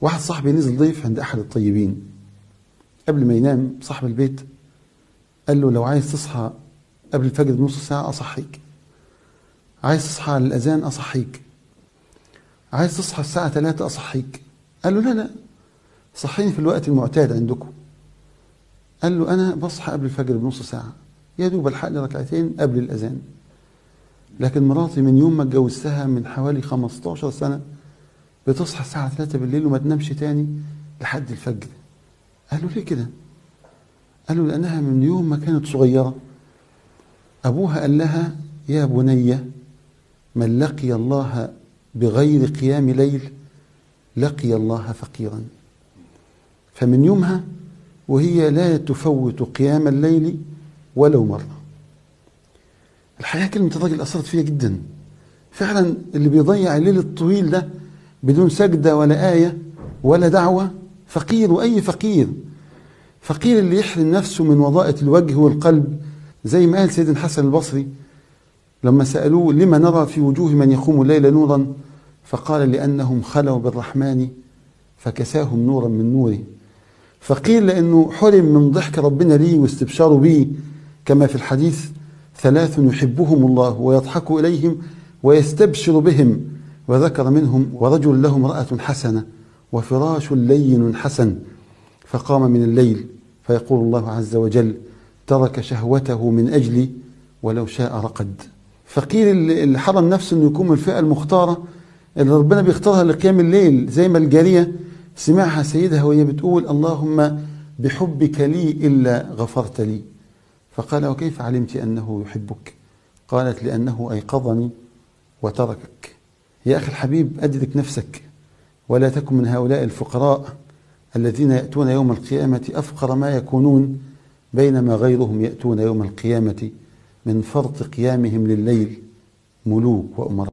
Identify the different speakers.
Speaker 1: واحد صاحبي نزل ضيف عند أحد الطيبين قبل ما ينام صاحب البيت قال له لو عايز تصحى قبل الفجر بنص ساعة أصحيك عايز تصحى على الأذان أصحيك عايز تصحى الساعة 3 أصحيك قال له لا لا صحيني في الوقت المعتاد عندكم قال له أنا بصحى قبل الفجر بنص ساعة يا دوب الحق لي ركعتين قبل الأذان لكن مراتي من يوم ما اتجوزتها من حوالي 15 سنة بتصحى الساعة 3 بالليل وما تنامش تاني لحد الفجر قال له ليه كده؟ قال له لأنها من يوم ما كانت صغيرة أبوها قال لها يا بني من لقي الله بغير قيام ليل لقي الله فقيرا فمن يومها وهي لا تفوت قيام الليل ولو مرة الحقيقة كلمة الراجل أثرت فيها جدا فعلا اللي بيضيع الليل الطويل ده بدون سجدة ولا آية ولا دعوة فقير وأي فقير فقير اللي يحرم نفسه من وظائف الوجه والقلب زي ما قال سيدنا الحسن البصري لما سألوه لما نرى في وجوه من يقوم الليل نورا فقال لأنهم خلوا بالرحمن فكساهم نورا من نوره فقيل لأنه حرم من ضحك ربنا ليه واستبشاره به كما في الحديث ثلاث يحبهم الله ويضحك إليهم ويستبشر بهم وذكر منهم ورجل له امرأة حسنة وفراش لين حسن فقام من الليل فيقول الله عز وجل ترك شهوته من أجلي ولو شاء رقد فقيل اللي حرم نفسه انه يكون من الفئة المختارة اللي ربنا بيختارها لقيام الليل زي ما الجارية سمعها سيدها وهي بتقول اللهم بحبك لي إلا غفرت لي فقال وكيف علمت أنه يحبك قالت لأنه أيقظني وتركك يا أخي الحبيب أدرك نفسك ولا تكن من هؤلاء الفقراء الذين يأتون يوم القيامة أفقر ما يكونون بينما غيرهم يأتون يوم القيامة من فرط قيامهم لليل ملوك وأمراء